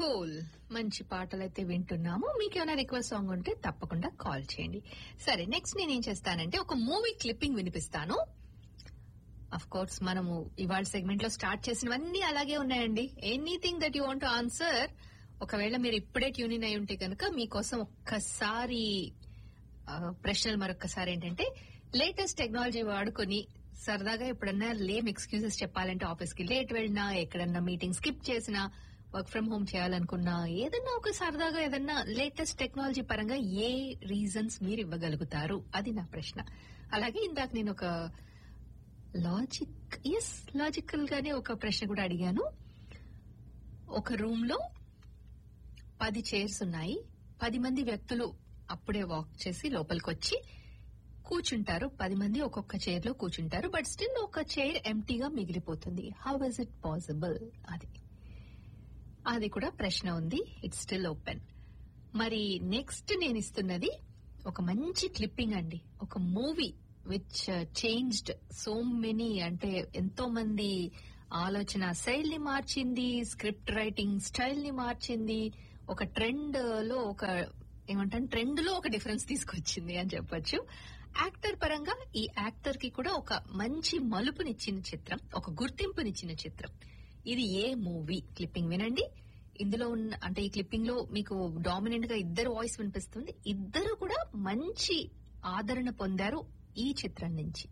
Cool మంచి పాటలు అయితే వింటున్నాము మీకు ఏమైనా రిక్వెస్ట్ సాంగ్ ఉంటే తప్పకుండా కాల్ చేయండి సరే నెక్స్ట్ నేను ఏం చేస్తానంటే ఒక మూవీ క్లిప్పింగ్ వినిపిస్తాను అఫ్ కోర్స్ మనము ఇవాళ సెగ్మెంట్ లో స్టార్ట్ చేసినవన్నీ అలాగే ఉన్నాయండి anything that you want answer ఒకవేళ మీరు ఇప్పుడే ట్యూన్ ఇన్ అయి ఉంటే కనుక మీకోసం ఒక్కసారి ఆ, ప్రశ్నలు మరొకసారి ఏంటంటే లేటెస్ట్ టెక్నాలజీ వాడుకొని సరదాగా ఎప్పుడన్నా లేమ్ ఎక్స్క్యూజెస్ చెప్పాలంటే ఆఫీస్ కి లేట్ వెళ్ళినా ఎక్కడన్నా మీటింగ్ స్కిప్ చేసినా వర్క్ ఫ్రం హోమ్ చేయాలనుకున్నా ఏదన్నా ఒక సరదాగా ఏదన్నా లేటెస్ట్ టెక్నాలజీ పరంగా ఏ రీజన్స్ మీరు ఇవ్వగలుగుతారు అది నా ప్రశ్న అలాగే ఇందాక నేను ఒక లాజిక్ ఎస్ లాజికల్ గానే ఒక ప్రశ్న కూడా అడిగాను ఒక రూమ్ లో పది చైర్స్ ఉన్నాయి పది మంది వ్యక్తులు అప్పుడే వాక్ చేసి లోపలికి వచ్చి కూర్చుంటారు పది మంది ఒక్కొక్క చైర్ లో కూర్చుంటారు బట్ స్టిల్ ఒక చైర్ ఎంటీగా మిగిలిపోతుంది హౌ ఇస్ ఇట్ పాసిబుల్ అది అది కూడా ప్రశ్న ఉంది ఇట్స్ స్టిల్ ఓపెన్ మరి నెక్స్ట్ నేను ఇస్తున్నది ఒక మంచి క్లిప్పింగ్ అండి ఒక movie which changed so many అంటే ఎంతో మంది ఆలోచన శైలిని మార్చింది స్క్రిప్ట్ రైటింగ్ స్టైల్ ని మార్చింది ఒక ట్రెండ్ లో ఒక ఏమంటాను ట్రెండ్ లో ఒక డిఫరెన్స్ తీసుకొచ్చింది అని చెప్పొచ్చు యాక్టర్ పరంగా ఈ యాక్టర్ కి కూడా ఒక మంచి మలుపునిచ్చిన చిత్రం ఒక గుర్తింపునిచ్చిన చిత్రం ఇది ఏ మూవీ క్లిప్పింగ్ వినండి ఇందులో ఉన్న అంటే ఈ క్లిప్పింగ్ లో మీకు డామినెంట్ గా ఇద్దరు వాయిస్ వినిపిస్తుంది ఇద్దరు కూడా మంచి ఆదరణ పొందారు ఈ చిత్రం నుంచి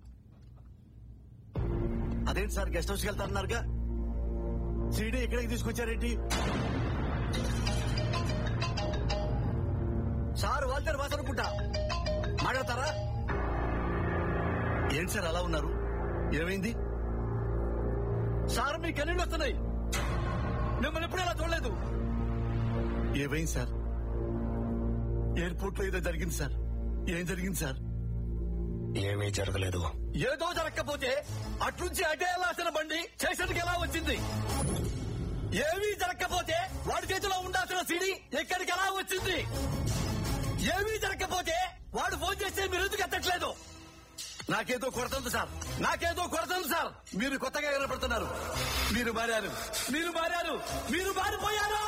అదేంటి సార్ గెస్ట్ హౌస్కి వెళ్తారన్నారుగా సీడీ ఎక్కడికి తీసుకొచ్చారేంటి సార్ వాళ్ళతో బాస్ అనుకుంటా మాట్లాడతారా ఏంటి సార్ అలా ఉన్నారు ఏమైంది సార్ మీ కన్నీళ్ళు వస్తున్నాయి మిమ్మల్ని ఎప్పుడు ఇలా చూడలేదు ఏమైంది సార్ ఎయిర్పోర్ట్ లో ఏదో జరిగింది సార్ ఏం జరిగింది సార్ ఏమీ జరగలేదు ఏదో జరగకపోతే అట్నుంచి అటే వెళ్ళాల్సిన బండి స్టేషన్కి ఎలా వచ్చింది ఏమీ జరగకపోతే వాడి చేతిలో ఉండాల్సిన సిడి ఎక్కడికి ఎలా వచ్చింది ఏమీ జరగకపోతే వాడు ఫోన్ చేస్తే మీరు ఎందుకు ఎత్తట్లేదు నాకేదో కొడుతుంది సార్ నాకేదో కొడుతుంది సార్ మీరు కొత్తగా కనపడుతున్నారు మీరు మారారు మీరు మారారు మీరు మారిపోయారు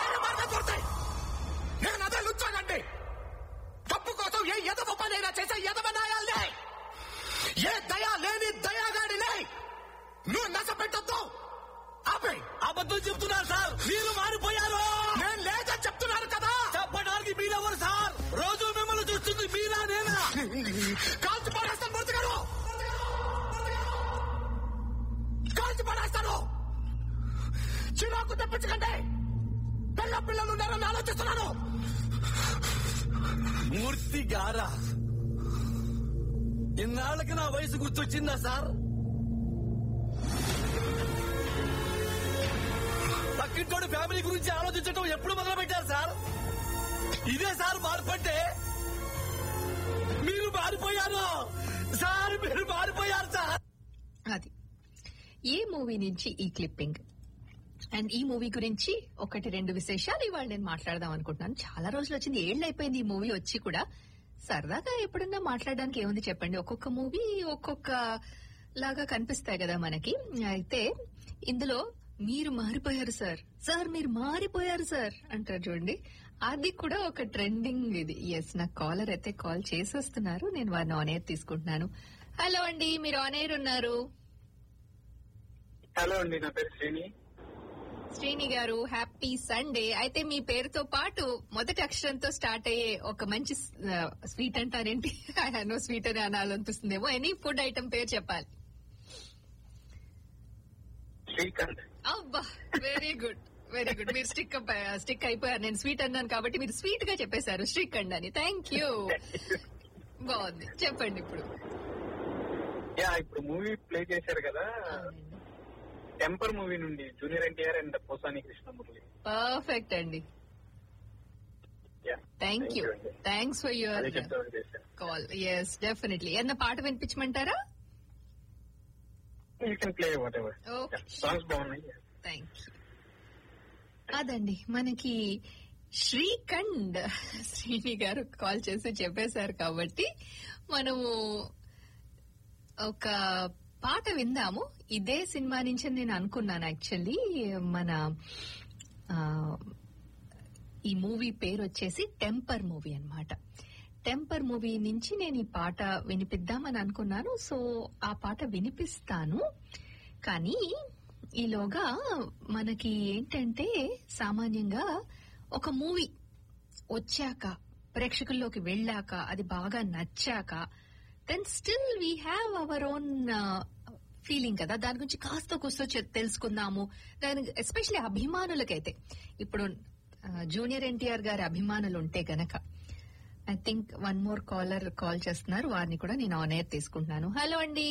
నేను అదే లుచ్చానండి తప్పు కోసం ఏ ఎదవ పనైనా చేసే ఎదవనాయాలనే ఏ దయా లేని దయాగాడినే నువ్వు నశ పెట్టద్దు ఆపే అబద్ధం చెప్తున్నారు సార్ మీరు మారిపోయారు నేను లేదని చెప్తున్నాను కదా చెప్పడానికి మీరెవరు సార్ రోజు మిమ్మల్ని చూస్తుంది మీరా నేనా కాల్చి పడేస్తాను మూర్తి గారు కాల్చి పడేస్తాను చిరాకు తెప్పించకండి పిల్ల పిల్లలు ఉన్నారని ఆలోచిస్తున్నాను మూర్తి గారా ఇన్నాళ్ళకి నా వయసు గుర్తొచ్చిందా సార్ పక్కింటోడి ఫ్యామిలీ గురించి ఆలోచించడం ఎప్పుడు మొదలు పెట్టారు సార్ ఇదే సార్ మార్పంటే మీరు మారిపోయారు సార్ మీరు మారిపోయారు సార్ అది ఏ మూవీ నుంచి ఈ క్లిప్పింగ్ అండ్ ఈ మూవీ గురించి ఒకటి రెండు విశేషాలు ఇవాళ నేను మాట్లాడదాం అనుకుంటున్నాను చాలా రోజులు వచ్చింది ఏళ్ళు అయిపోయింది ఈ మూవీ వచ్చి కూడా సరదాగా ఎప్పుడన్నా మాట్లాడడానికి ఏముంది చెప్పండి ఒక్కొక్క మూవీ ఒక్కొక్క లాగా కనిపిస్తాయి కదా మనకి అయితే ఇందులో మీరు మారిపోయారు సార్ సార్ మీరు మారిపోయారు సార్ అంటారు చూడండి అది కూడా ఒక ట్రెండింగ్ ఇది ఎస్ నాకు కాలర్ అయితే కాల్ చేసి వస్తున్నారు నేను వారిని ఆన్ ఎయిర్ తీసుకుంటున్నాను హలో అండి మీరు ఆన్ ఎయిర్ ఉన్నారు హలో అండి నా పేరు శ్రేణి శ్రీని గారు హ్యాపీ సండే అయితే మీ పేరుతో పాటు మొదటి అక్షరంతో స్టార్ట్ అయ్యే ఒక మంచి స్వీట్ అంటారేంటి నో స్వీట్ అని అనాలనిపిస్తుందేమో ఎనీ ఫుడ్ ఐటమ్ పేరు చెప్పాలి శ్రీకాంత్ అబ్బా వెరీ గుడ్ వెరీ గుడ్ మీరు స్టిక్ స్టిక్ అయిపోయారు నేను స్వీట్ అన్నాను కాబట్టి మీరు స్వీట్ గా చెప్పేశారు శ్రీఖండ్ అని థ్యాంక్ యూ బాగుంది చెప్పండి ఇప్పుడు యా ఇప్పుడు మూవీ ప్లే చేశారు కదా టెంపర్ మూవీ నుండి junior NTR and Posani Krishnamurali perfect అండి యా థ్యాంక్ యూ అండి. థ్యాంక్స్ ఫర్ అదే యువర్ చెప్తామని చేశాను కాల్ ఎస్ డెఫినెట్లీ ఏదన్నా పాట వినిపించమంటారా you can play whatever Okay. Songs బాగున్నాయి థ్యాంక్ యూ అదండి మనకి శ్రీఖండ్ శ్రీని గారు కాల్ చేసి చెప్పేశారు కాబట్టి మనము ఒక పాట విందాము ఇదే సినిమా నుంచి నేను అనుకున్నాను యాక్చువల్లీ మన ఆ, ఈ మూవీ పేరు వచ్చేసి టెంపర్ మూవీ అన్నమాట టెంపర్ మూవీ నుంచి నేను ఈ పాట వినిపిద్దామని అనుకున్నాను సో ఆ పాట వినిపిస్తాను కానీ ఈలోగా మనకి ఏంటంటే సామాన్యంగా ఒక మూవీ వచ్చాక ప్రేక్షకుల్లోకి వెళ్ళాక అది బాగా నచ్చాక then still we have our own feeling కదా దాని గురించి కాస్త కూస్తో చె- తెలుసుకుందాము దాని ఎస్పెషల్లీ అభిమానులకైతే ఇప్పుడు జూనియర్ ఎన్టీఆర్ గారి అభిమానులు ఉంటే గనక I think one more caller call చేస్తున్నారు వారిని కూడా నేను ఆన్ ఎయిర్ తీసుకుంటున్నాను హలో అండి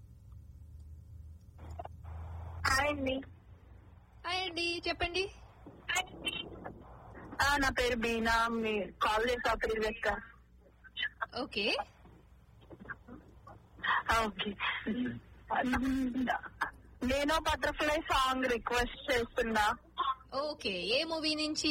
హాయ్ అండి హాయ్ అండి చెప్పండి ఆ, నా పేరు బీనా మీ కాల్ చేసా ప్రీవియస్ గా ఓకే ఆ, ఓకే నేను బటర్ఫ్లై సాంగ్ రిక్వెస్ట్ చేస్తున్నా ఓకే ఏ మూవీ నుంచి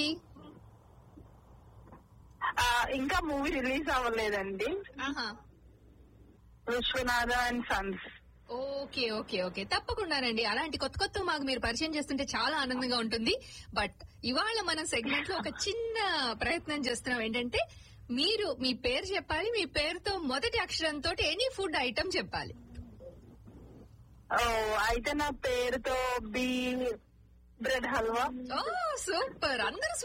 ఆ, ఇంకా మూవీ రిలీజ్ అవ్వలేదండి ఆహా Viswanatha and sons okay okay okay తప్పకుండానండి అలాంటి కొత్త కొత్త మాకు మీరు పరిచయం చేస్తుంటే చాలా ఆనందంగా ఉంటుంది బట్ ఇవాళ మన సెగ్మెంట్ లో ఒక చిన్న ప్రయత్నం చేస్తున్నాం ఏంటంటే మీరు మీ పేరు చెప్పాలి మీ పేరుతో మొదటి అక్షరంతో ఎనీ ఫుడ్ ఐటమ్ చెప్పాలి ఓ అయితే నా పేరుతో బి బ్రెడ్ హల్వా ఓ సూపర్ అందరూ